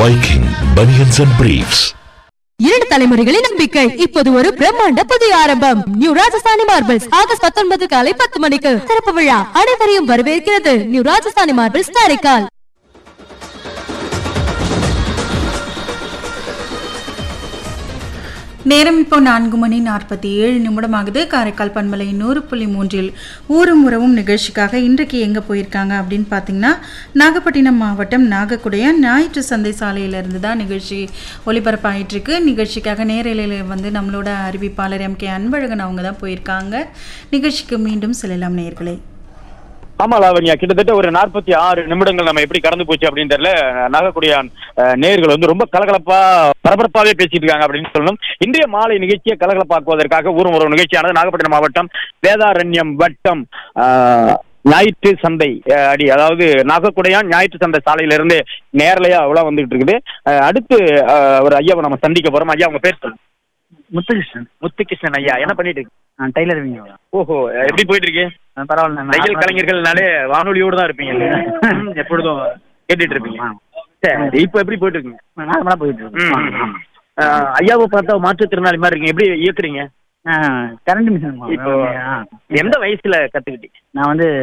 Viking Bunions and Briefs. இரண்டு தலைமுறைகளின் நம்பிக்கை இப்போது ஒரு பிரம்மாண்ட புதிய ஆரம்பம் நியூ ராஜஸ்தானி மார்பிள்ஸ் ஆகஸ்ட் பத்தொன்பது காலை பத்து மணிக்கு திறப்பு விழா அனைவரையும் வரவேற்கிறது நியூ ராஜஸ்தானி மார்பிள்ஸ் காரைக்கால் நேரம் இப்போ நான்கு மணி நாற்பத்தி ஏழு நிமிடமாகுது காரைக்கால் பண்பலை நூறு புள்ளி மூன்றில் ஊரும் உறவும் நிகழ்ச்சிக்காக இன்றைக்கு எங்கே போயிருக்காங்க அப்படின்னு பார்த்தீங்கன்னா நாகப்பட்டினம் மாவட்டம் நாகக்குடைய ஞாயிற்று சந்தை சாலையிலிருந்து தான் நிகழ்ச்சி ஒளிபரப்பாயிட்டு இருக்கு நிகழ்ச்சிக்காக நேரலையில் வந்து நம்மளோட அறிவிப்பாளர் எம் கே அன்பழகன் அவங்க தான் போயிருக்காங்க நிகழ்ச்சிக்கு மீண்டும் செல்லலாம் நேர்களே ஆமா லாவண்யா கிட்டத்தட்ட ஒரு நாற்பத்தி ஆறு நிமிடங்கள் நம்ம எப்படி கடந்து போச்சு அப்படின்னு தெரியல நாகக்குடியான் அஹ், நேயர்கள் வந்து ரொம்ப கலகலப்பா பரபரப்பாவே பேசிட்டு இருக்காங்க அப்படின்னு சொல்லணும் இன்றைய மாலை நிகழ்ச்சியை கலகலப்பாக்குவதற்காக ஊரும் ஒரு நிகழ்ச்சியானது நாகப்பட்டினம் மாவட்டம் வேதாரண்யம் வட்டம் அஹ், ஞாயிற்று சந்தை அஹ், அடி அதாவது நாகக்குடையான் ஞாயிற்று சந்தை சாலையிலிருந்து நேரலையா அவ்வளோ வந்துகிட்டு இருக்குது அஹ், அடுத்து அஹ், ஒரு ஐயாவை நம்ம சந்திக்க போறோம் ஐயா உங்க பேர் சொல்லுங்க முத்துகிருஷ்ணன் முத்துகிருஷ்ணன் ஐயா என்ன பண்ணிட்டு இருக்கு நான் டைலரிங் ஓஹோ எப்படி போயிட்டு இருக்கு பரவாயில்ல தையல் கலைஞர்கள்னாலே வானொலியோடு தான் இருப்பீங்க இல்லையா? ம், எப்பொழுதும் கேட்டுட்டு இருப்பீங்க சரி இப்போ எப்படி போயிட்டு இருக்குங்க நார்மலாக போயிட்டு ம், ம், இருக்கோம் ம். ஆஹ், ஐயாவை பார்த்தா மாற்றுத்திறனாளி மாதிரி இருக்கீங்க எப்படி இயக்குறீங்க கரண்ட் மிஷின் இப்போ எந்த வயசுல கத்துக்கிட்டீங்க நான் வந்து